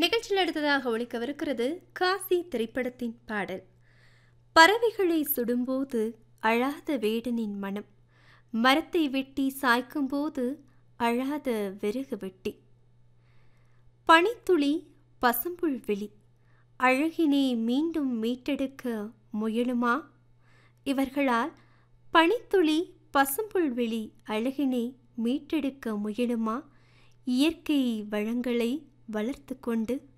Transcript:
நிகழ்ச்சியில் அடுத்ததாக ஒழிக்கவிருக்கிறது காசி திரைப்படத்தின் பாடல் பறவைகளை சுடும்போது அழாத வேடனின் மனம் மரத்தை வெட்டி சாய்க்கும்போது அழாத விறகு வெட்டி பனித்துளி பசும்புல் வெளி அழகினை மீண்டும் மீட்டெடுக்க முயலுமா இவர்களால் பனித்துளி பசும்புல்வெளி அழகினை மீட்டெடுக்க முயலுமா இயற்கை வளங்களை வளர்த்து கொண்டு